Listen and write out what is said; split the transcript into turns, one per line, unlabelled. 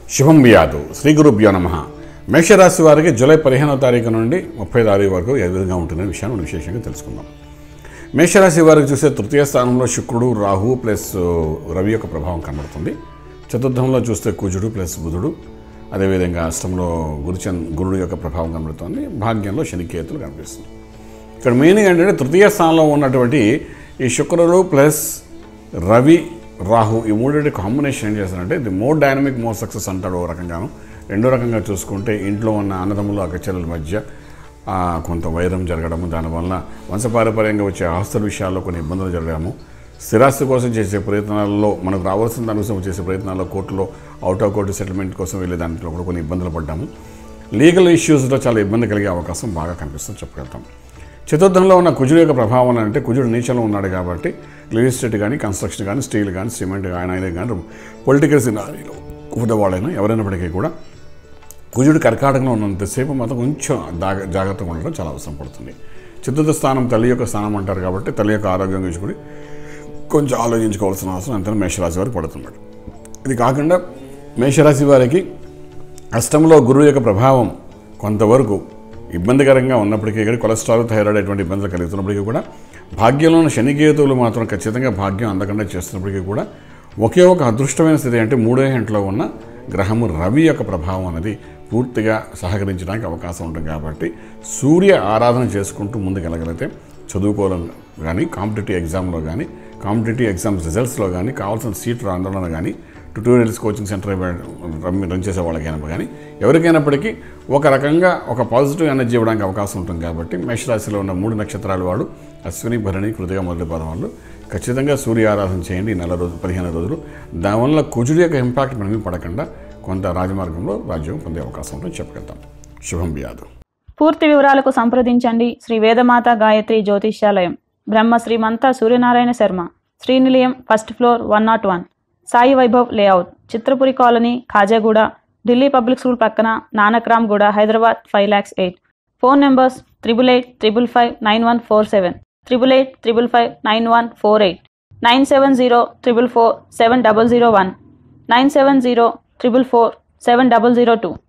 శుభం వ్యాధు శ్రీ గురుభ్యో నమ మేషరాశి వారికి జూలై పదిహేనవ తారీఖు నుండి ముప్పై తారీఖు వరకు ఏ విధంగా ఉంటుందనే విషయాన్ని మనం విశేషంగా తెలుసుకుందాం మేషరాశి వారికి చూసే తృతీయ స్థానంలో శుక్రుడు రాహు ప్లస్ రవి యొక్క ప్రభావం కనబడుతుంది చతుర్థంలో చూస్తే కుజుడు ప్లస్ బుధుడు అదేవిధంగా అష్టంలో గురుచన్ గురుడు యొక్క ప్రభావం కనబడుతుంది భాగ్యంలో శనికేతులు కనిపిస్తుంది ఇక్కడ మెయిన్గా ఏంటంటే తృతీయ స్థానంలో ఉన్నటువంటి ఈ శుక్రుడు ప్లస్ రవి రాహు ఈ మూడింటి కాంబినేషన్ ఏం చేస్తారంటే the more dynamic more success అంటాడు ఓ రకంగాను రెండో రకంగా చూసుకుంటే ఇంట్లో ఉన్న అన్నదమ్ములు అక్కచెల్లెల మధ్య ఆ, కొంత వైరం జరగడము దానివల్ల వంశపారపర్యంగా వచ్చే ఆస్తుల విషయాల్లో కొన్ని ఇబ్బందులు జరగడము స్థిరాస్తి కోసం చేసే ప్రయత్నాల్లో మనకు రావాల్సిన దానికోసం చేసే ప్రయత్నాల్లో కోర్టులో అవుట్ ఆఫ్ కోర్టు సెటిల్మెంట్ కోసం వెళ్ళే దాంట్లో కూడా కొన్ని ఇబ్బందులు పడ్డాము లీగల్ ఇష్యూస్లో చాలా ఇబ్బంది కలిగే అవకాశం బాగా కనిపిస్తుంది చెప్పగలుగుతాం చతుర్థంలో ఉన్న కుజుడు యొక్క ప్రభావం అంటే కుజుడు నీచంలో ఉన్నాడు కాబట్టి రియల్ ఎస్టేట్ కానీ కన్స్ట్రక్షన్ కానీ స్టీల్ కానీ సిమెంట్ కానీ ఆయన కానీ పొలిటికల్ సినారీలో ఉండేవాళ్ళైనా ఎవరైనప్పటికీ కూడా కుజుడు కర్కాటకంలో ఉన్నంతసేపు మాత్రం కొంచెం జాగ జాగ్రత్తగా ఉండడం చాలా అవసరం పడుతుంది చతుర్థ స్థానం తల్లి యొక్క స్థానం అంటారు కాబట్టి తల్లి యొక్క ఆరోగ్యం గురించి కూడా కొంచెం ఆలోచించుకోవాల్సిన అవసరం అంతా మేషరాశి వారికి పడుతున్నాడు ఇది కాకుండా మేషరాశి వారికి అష్టంలో గురువు యొక్క ప్రభావం కొంతవరకు ఇబ్బందికరంగా ఉన్నప్పటికీ కూడా కొలెస్ట్రాల్ థైరాయిడ్ అటువంటి ఇబ్బందులు కలుగుతున్నప్పటికీ కూడా భాగ్యంలో ఉన్న శనికేతువులు మాత్రం ఖచ్చితంగా భాగ్యం అందకుండా చేస్తున్నప్పటికీ కూడా ఒకే ఒక అదృష్టమైన స్థితి అంటే మూడో ఇంట్లో ఉన్న గ్రహము రవి యొక్క ప్రభావం అనేది పూర్తిగా సహకరించడానికి అవకాశం ఉంటుంది కాబట్టి సూర్య ఆరాధన చేసుకుంటూ ముందుకెళ్ళగలిగితే చదువుకోవడం కానీ కాంపిటేటివ్ ఎగ్జామ్లో కానీ కాంపిటేటివ్ ఎగ్జామ్స్ రిజల్ట్స్లో కానీ కావాల్సిన సీట్ ఆందోళన కానీ tutorials coaching centre run run చేసే వాళ్ళకైనా కానీ ఎవరికైనప్పటికీ ఒక రకంగా ఒక పాజిటివ్ ఎనర్జీ ఇవ్వడానికి అవకాశం ఉంటుంది కాబట్టి మేషరాశిలో ఉన్న మూడు నక్షత్రాలు వాడు అశ్విని భరణి కృతిగా మొదటి పదం వాళ్ళు ఖచ్చితంగా సూర్య ఆరాధన చేయండి ఈ నెల రోజులు పదిహేను రోజులు దానివల్ల కుజుడి యొక్క ఇంపాక్ట్ మన మీద పడకుండా కొంత రాజమార్గంలో రాజ్యం పొందే అవకాశం ఉంటుందని చెప్పగలుగుతాం శుభం వ్యాధు
పూర్తి వివరాలకు సంప్రదించండి Shri Vedamata Gayatri Jyotishyalayam Brahma Srimantha Suryanarayana Sharma Srinilayam first floor one not one Sai Vaibhav layout Chitrapuri colony Khajaguda Delhi public school పక్కన Nanakramguda Hyderabad five lakhs eight phone numbers triple eight triple five nine one four seven triple eight triple five nine one four eight nine seven zero triple four seven double zero one nine seven zero triple four seven double zero two